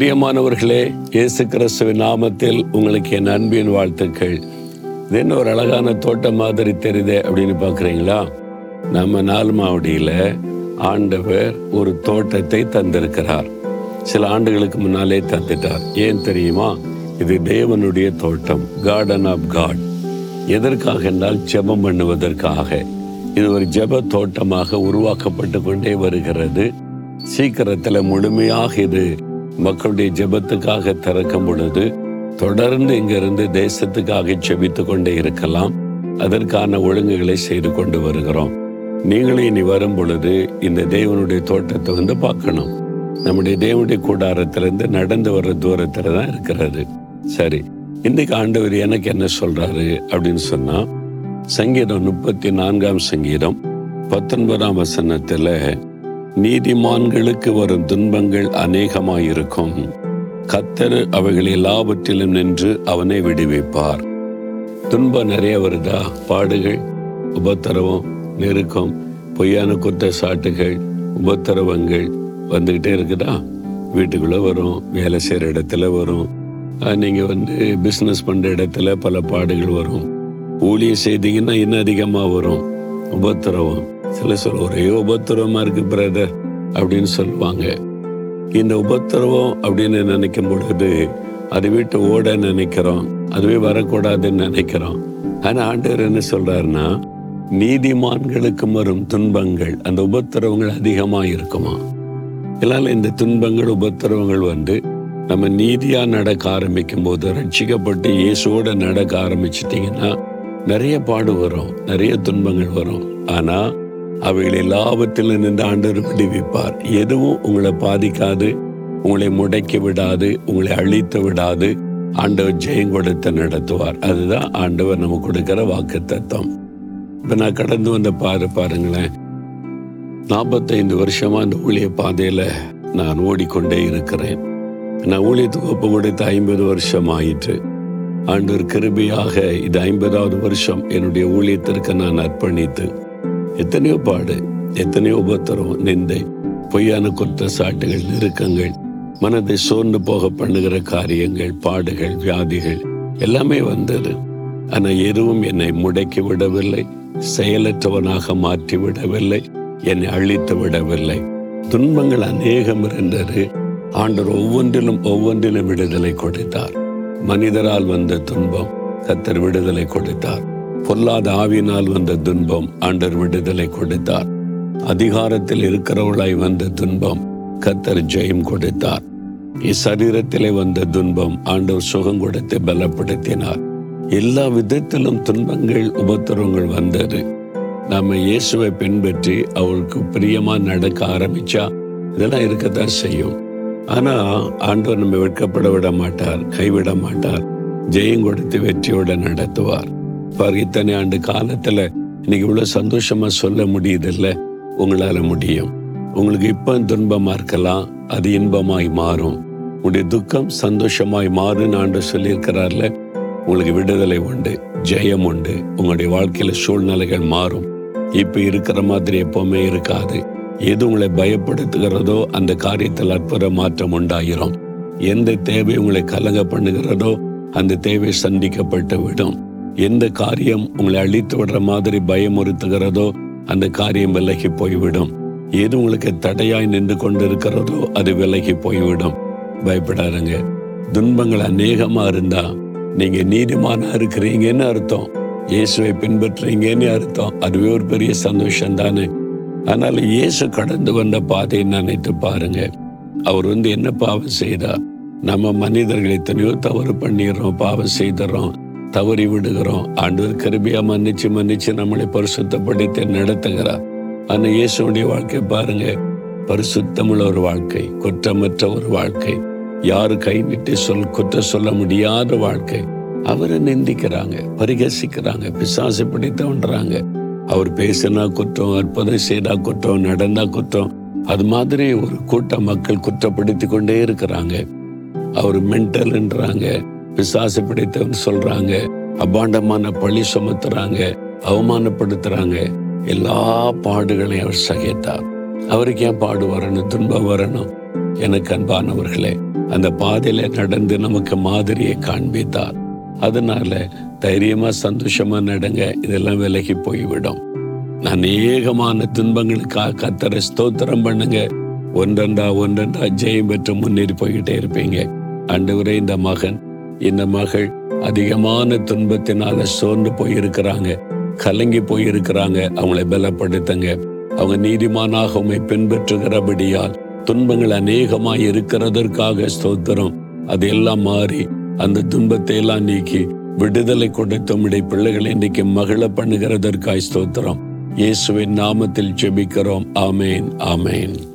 பிரியமானவர்களே இயேசு கிறிஸ்துவின் நாமத்தில் உங்களுக்கு என் அன்பின் வாழ்த்துக்கள் இது என்ன ஒரு அழகான தோட்டம் மாதிரி தெரியுதே அப்படின்னு பார்க்குறீங்களா நம்ம நால்மாவடியில் ஆண்டவர் ஒரு தோட்டத்தை தந்திருக்கிறார் சில ஆண்டுகளுக்கு முன்னாலே தந்துட்டார் ஏன் தெரியுமா இது தேவனுடைய தோட்டம் கார்டன் ஆஃப் காட் எதற்காக என்றால் ஜெபம் பண்ணுவதற்காக இது ஒரு ஜெப தோட்டமாக உருவாக்கப்பட்டு கொண்டே வருகிறது சீக்கிரத்தில் முழுமையாக இது மக்களுடைய ஜெபத்துக்காக திறக்கும் பொழுது தொடர்ந்து இங்கிருந்து தேசத்துக்காக செபித்து கொண்டே இருக்கலாம் அதற்கான ஒழுங்குகளை செய்து கொண்டு வருகிறோம் நீங்களும் இனி வரும் பொழுது இந்த தேவனுடைய தோட்டத்தை வந்து பார்க்கணும் நம்முடைய தேவனுடைய கூடாரத்திலிருந்து நடந்து வர்ற தூரத்துல தான் இருக்கிறது சரி இன்னைக்கு ஆண்டவர் எனக்கு என்ன சொல்றாரு அப்படின்னு சொன்னா சங்கீதம் முப்பத்தி நான்காம் சங்கீதம் பத்தொன்பதாம் வசனத்துல நீதிமான்களுக்கு வரும் துன்பங்கள் அநேகமாயிருக்கும் கத்தர் அவைகள் எல்லாவற்றிலும் நின்று அவனை விடுவிப்பார் துன்பம் நிறைய வருதா பாடுகள் உபத்திரவம் நெருக்கம் பொய்யான குற்றச்சாட்டுகள் உபத்திரவங்கள் வந்துக்கிட்டே இருக்குதா வீட்டுக்குள்ளே வரும் வேலை செய்கிற இடத்துல வரும் நீங்கள் வந்து பிஸ்னஸ் பண்ணுற இடத்துல பல பாடுகள் வரும் ஊழியம் செய்தீங்கன்னா இன்னும் அதிகமாக வரும் உபத்திரவம் சில சொல்ல ஒரே உபத்திரவமாக இருக்கு பிரதர் அப்படின்னு சொல்லுவாங்க இந்த உபத்திரவம் அப்படின்னு நினைக்கும் பொழுது அது விட்டு ஓட நினைக்கிறோம் அதுவே வரக்கூடாதுன்னு நினைக்கிறோம் ஆனால் ஆண்டவர் என்ன சொல்றாருன்னா நீதிமான்களுக்கு வரும் துன்பங்கள் அந்த உபத்திரவங்கள் அதிகமாக இருக்குமா இதனால இந்த துன்பங்கள் உபத்திரவங்கள் வந்து நம்ம நீதியா நடக்க ஆரம்பிக்கும் போது ரட்சிக்கப்பட்டு இயேசுவோட நடக்க ஆரம்பிச்சிட்டிங்கன்னா நிறைய பாடு வரும் நிறைய துன்பங்கள் வரும் ஆனா அவைகள் எல்லாவற்றிலும் நின்று ஆண்டவர் விடுவிப்பார் எதுவும் உங்களை பாதிக்காது உங்களை முடக்கி விடாது உங்களை அழித்து விடாது ஆண்டவர் ஜெயம் கொடுத்து நடத்துவார் அதுதான் ஆண்டவர் நமக்கு கொடுக்கிற வாக்கு தத்துவம் இப்ப நான் கடந்து வந்த பாரு பாருங்களேன் நாற்பத்தைந்து வருஷமா அந்த ஊழிய பாதையில நான் ஓடிக்கொண்டே இருக்கிறேன் நான் ஊழியத்துக்கு ஒப்பு கொடுத்து ஐம்பது வருஷம் ஆயிற்று ஆண்டவர் கிருபியாக இது ஐம்பதாவது வருஷம் என்னுடைய ஊழியத்திற்கு நான் அர்ப்பணித்து எத்தனையோ பாடு எத்தனையோ உபத்திரம் நிந்தை பொய்யான குற்றச்சாட்டுகள் நெருக்கங்கள் மனதை சோர்ந்து போக பண்ணுகிற காரியங்கள் பாடுகள் வியாதிகள் எல்லாமே வந்தது ஆனா எதுவும் என்னை முடக்கி விடவில்லை செயலற்றவனாக மாற்றி விடவில்லை என்னை அழித்து விடவில்லை துன்பங்கள் அநேகம் இருந்தது ஆண்டவர் ஒவ்வொன்றிலும் ஒவ்வொன்றிலும் விடுதலை கொடுத்தார் மனிதரால் வந்த துன்பம் கத்தர் விடுதலை கொடுத்தார் பொல்லாத ஆவினால் வந்த துன்பம் ஆண்டவர் விடுதலை கொடுத்தார் அதிகாரத்தில் இருக்கிறவளாய் வந்த துன்பம் கத்தர் ஜெயம் கொடுத்தார் இச்சரீரத்திலே வந்த துன்பம் ஆண்டவர் சுகம் கொடுத்து பலப்படுத்தினார் எல்லா விதத்திலும் துன்பங்கள் உபத்திரவங்கள் வந்தது நாம இயேசுவை பின்பற்றி அவருக்கு பிரியமா நடக்க ஆரம்பிச்சா இதெல்லாம் இருக்கத்தான் செய்யும் ஆனா ஆண்டவர் நம்ம வெட்கப்பட விட மாட்டார் கைவிட மாட்டார் ஜெயம் கொடுத்து வெற்றியோட நடத்துவார் பாரு இத்தனை ஆண்டு காலத்துல இன்னைக்கு இவ்வளவு சந்தோஷமா சொல்ல முடியுதில்ல உங்களால முடியும் உங்களுக்கு இப்ப துன்பமா இருக்கலாம் அது இன்பமாய் மாறும் உங்களுடைய துக்கம் சந்தோஷமாய் மாறுன்னு ஆண்டு சொல்லியிருக்கிறார்ல உங்களுக்கு விடுதலை உண்டு ஜெயம் உண்டு உங்களுடைய வாழ்க்கையில சூழ்நிலைகள் மாறும் இப்ப இருக்கிற மாதிரி எப்பவுமே இருக்காது எது உங்களை பயப்படுத்துகிறதோ அந்த காரியத்தில் அற்புத மாற்றம் உண்டாயிரும் எந்த தேவை உங்களை கலங்க பண்ணுகிறதோ அந்த தேவை சந்திக்கப்பட்டு விடும் எந்த காரியம் உங்களை அழித்து விடுற மாதிரி பயமுறுத்துகிறதோ அந்த காரியம் விலகி போய்விடும் எது உங்களுக்கு தடையாய் நின்று கொண்டிருக்கிறதோ அது விலகி போய்விடும் பயப்படாதுங்க துன்பங்கள் அநேகமா இருந்தா நீங்க நீதிமானா இருக்கிறீங்கன்னு அர்த்தம் இயேசுவை பின்பற்றுறீங்கன்னு அர்த்தம் அதுவே ஒரு பெரிய சந்தோஷம் தானே அதனால இயேசு கடந்து வந்த பாதையை நினைத்து பாருங்க அவர் வந்து என்ன பாவம் செய்தா நம்ம மனிதர்கள் எத்தனையோ தவறு பண்ணிடுறோம் பாவம் செய்துறோம் தவறி விடுகிறோம் ஆண்டவர் கருபியா மன்னிச்சு மன்னிச்சு நம்மளை பரிசுத்தப்படுத்தி நடத்துகிறார் ஆனா இயேசுடைய வாழ்க்கை பாருங்க பரிசுத்தமுள்ள ஒரு வாழ்க்கை குற்றமற்ற ஒரு வாழ்க்கை யாரு கை நீட்டி சொல் குற்றம் சொல்ல முடியாத வாழ்க்கை அவரை நிந்திக்கிறாங்க பரிகசிக்கிறாங்க பிசாசு பிடித்தவன்றாங்க அவர் பேசினா குற்றம் அற்புதம் செய்தா குற்றம் நடந்தா குற்றம் அது மாதிரி ஒரு கூட்ட மக்கள் குற்றப்படுத்தி கொண்டே இருக்கிறாங்க அவர் மென்டல்ன்றாங்க பிசாசு பிடித்தவன் சொல்றாங்க அபாண்டமான பழி சுமத்துறாங்க அவமானப்படுத்துறாங்க எல்லா பாடுகளையும் அவர் சகித்தார் அவருக்கு ஏன் பாடு வரணும் துன்பம் வரணும் எனக்கு அன்பானவர்களே அந்த பாதையில நடந்து நமக்கு மாதிரியை காண்பித்தார் அதனால தைரியமா சந்தோஷமா நடங்க இதெல்லாம் விலகி போய்விடும் அநேகமான துன்பங்களுக்காக கத்தரை ஸ்தோத்திரம் பண்ணுங்க ஒன்றண்டா ஒன்றண்டா ஜெயம் பெற்று முன்னேறி போய்கிட்டே இருப்பீங்க ஆண்டவரே இந்த மகன் இந்த மகள் அதிகமான துன்பத்தினால சோர்ந்து போயிருக்கிறாங்க கலங்கி போயிருக்கிறாங்க அவங்களை பலப்படுத்துங்க அவங்க நீதிமானாக உண்மை பின்பற்றுகிறபடியால் துன்பங்கள் அநேகமாய் இருக்கிறதற்காக ஸ்தோத்திரம் அதெல்லாம் மாறி அந்த துன்பத்தை எல்லாம் நீக்கி விடுதலை கொடுத்த உம்முடைய பிள்ளைகளை இன்றைக்கு மகிழ பண்ணுகிறதற்காய் ஸ்தோத்திரம் இயேசுவின் நாமத்தில் ஜெபிக்கிறோம் ஆமேன் ஆமேன்